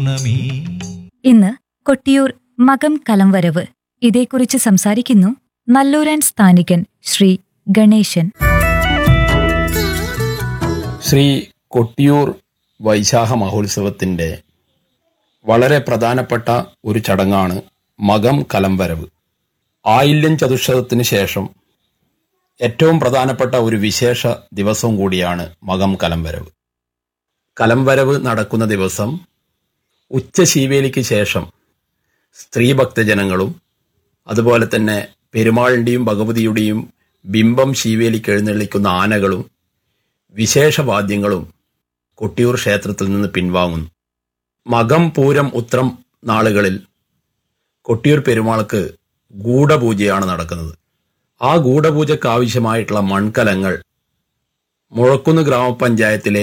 പൗർണമി ഇന്ന് കൊട്ടിയൂർ മകം കലംവരവ് ഇതേക്കുറിച്ച് സംസാരിക്കുന്നു നല്ലൂരാൻ സ്ഥാനികൻ ശ്രീ ഗണേശൻ ശ്രീ കൊട്ടിയൂർ വൈശാഖ മഹോത്സവത്തിൻ്റെ വളരെ പ്രധാനപ്പെട്ട ഒരു ചടങ്ങാണ് മകം കലംവരവ് ആയില്യം ചതുശതത്തിന് ശേഷം ഏറ്റവും പ്രധാനപ്പെട്ട ഒരു വിശേഷ ദിവസവും കൂടിയാണ് മകം കലംവരവ് കലംവരവ് നടക്കുന്ന ദിവസം ഉച്ചശീവേലിക്ക് ശേഷം സ്ത്രീ ഭക്തജനങ്ങളും അതുപോലെ തന്നെ പെരുമാളിൻ്റെയും ഭഗവതിയുടെയും ബിംബം ശീവേലിക്ക് എഴുന്നള്ളിക്കുന്ന ആനകളും വിശേഷവാദ്യങ്ങളും കൊട്ടിയൂർ ക്ഷേത്രത്തിൽ നിന്ന് പിൻവാങ്ങുന്നു മകം പൂരം ഉത്രം നാളുകളിൽ കൊട്ടിയൂർ പെരുമാൾക്ക് ഗൂഢപൂജയാണ് നടക്കുന്നത് ആ ഗൂഢപൂജയ്ക്ക് ആവശ്യമായിട്ടുള്ള മൺകലങ്ങൾ മുഴക്കുന്ന് ഗ്രാമപഞ്ചായത്തിലെ